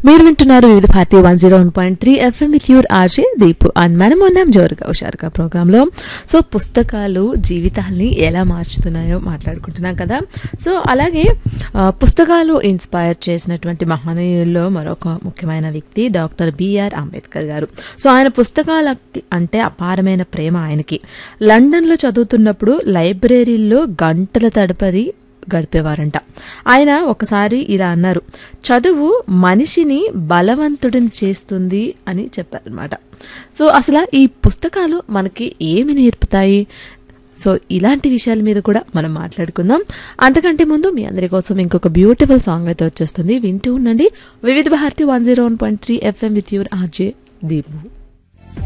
మీరు వింటున్నారు Vividh Bharati one zero one point three FM with your RJ Deepu and మనం ఉన్నాం జోరుగా హుషారుగా ప్రోగ్రాంలో సో పుస్తకాలు జీవితాల్ని ఎలా మార్చుతున్నాయో మాట్లాడుకుంటున్నాం కదా సో అలాగే ఆ, పుస్తకాలు ఇన్స్పైర్ చేసినటువంటి మహనీయుల్లో మరొక ముఖ్యమైన వ్యక్తి డాక్టర్ బిఆర్ అంబేద్కర్ గారు సో ఆయన పుస్తకాలకి అంటే అపారమైన ప్రేమ ఆయనకి లండన్లో చదువుతున్నప్పుడు లైబ్రరీల్లో గంటల తడపరి గడిపేవారంట ఆయన ఒకసారి ఇలా అన్నారు చదువు మనిషిని బలవంతుడిని చేస్తుంది అని చెప్పారనమాట సో అసలు ఈ పుస్తకాలు మనకి ఏమి నేర్పుతాయి సో ఇలాంటి విషయాల మీద కూడా మనం మాట్లాడుకుందాం అంతకంటే ముందు మీ అందరి కోసం ఇంకొక బ్యూటిఫుల్ సాంగ్ అయితే వచ్చేస్తుంది వింటూ ఉండండి Vividh Bharati one zero one point three FM with your RJ Deepu